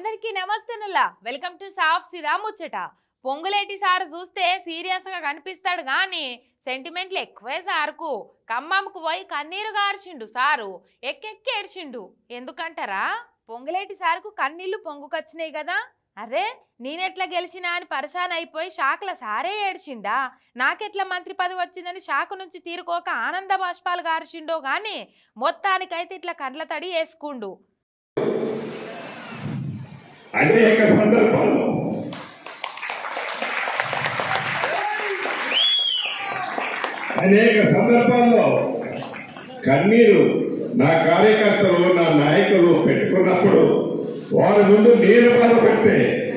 అందరికీ నమస్తేనుల్లా welcome to సాఫ్ సిరా ముచ్చట పొంగులేటి సారు చూస్తే సీరియస్ గా కనిపిస్తాడు గాని సెంటిమెంట్లు ఎక్కువే సారుకు ఖమ్మంకు పోయి కన్నీరు గార్చిండు సారు ఎక్కెక్కి ఏడ్చిండు ఎందుకంటారా పొంగులేటి సారుకు కన్నీళ్లు పొంగుకొచ్చినాయి కదా అరే నేనెట్లా గెలిచినా అని పరశాన్ అయిపోయి షాక్ల సారే ఏడ్చిండా నాకెట్లా మంత్రి పదవి వచ్చిందని షాకు నుంచి తీరుకోక ఆనంద బాష్పాలు గార్చిండో గాని మొత్తానికైతే ఇట్లా కండ్ల తడి వేసుకుండు అనేక సందర్భాల్లో అనేక సందర్భాల్లో కన్నీరు నా కార్యకర్తలు నా నాయకులు పెట్టుకున్నప్పుడు వారి ముందు నేను బాధపడితే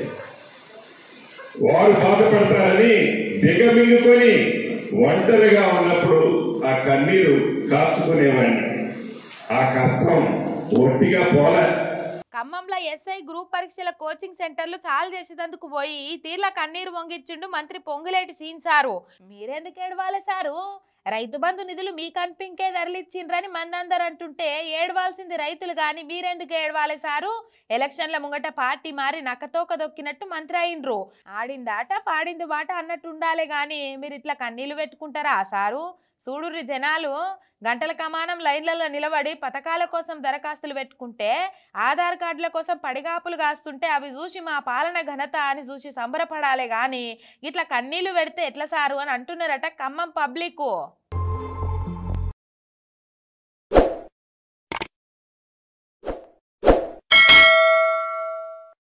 వారు బాధపడతారని దిగమింగుకొని ఒంటరిగా ఉన్నప్పుడు ఆ కన్నీరు కాచుకునేవాడిని ఆ కష్టం ఒట్టిగా పోలే ఖమ్మంలో ఎస్ఐ గ్రూప్ పరీక్షల కోచింగ్ సెంటర్లు చాలు చేసేందుకు పోయి ఈ తీర్ల కన్నీరు వంగిచ్చిండు మంత్రి పొంగులేటి సీన్ సారు మీరెందుకు ఏడవాలి సారు రైతు బంధు నిధులు మీ కనిపింకే ధరలిచ్చిండ్రని మందందరు అంటుంటే ఏడవాల్సింది రైతులు గాని మీరెందుకు ఏడవాలి సారు ఎలక్షన్ల ముంగట పార్టీ మారి నక్కతోక దొక్కినట్టు మంత్రి అయిండ్రు ఆడిందాట పాడింది బాట అన్నట్టు ఉండాలి గాని మీరు ఇట్లా కన్నీళ్లు పెట్టుకుంటారా సారు చూడుర్రి జనాలు గంటల కమానం లైన్లలో నిలబడి పథకాల కోసం దరఖాస్తులు పెట్టుకుంటే ఆధార్ కార్డుల కోసం పడిగాపులు కాస్తుంటే అవి చూసి మా పాలన ఘనత అని చూసి సంబరపడాలి గాని ఇట్లా కన్నీళ్లు పెడితే ఎట్లా సారు అని అంటున్నారట ఖమ్మం పబ్లిక్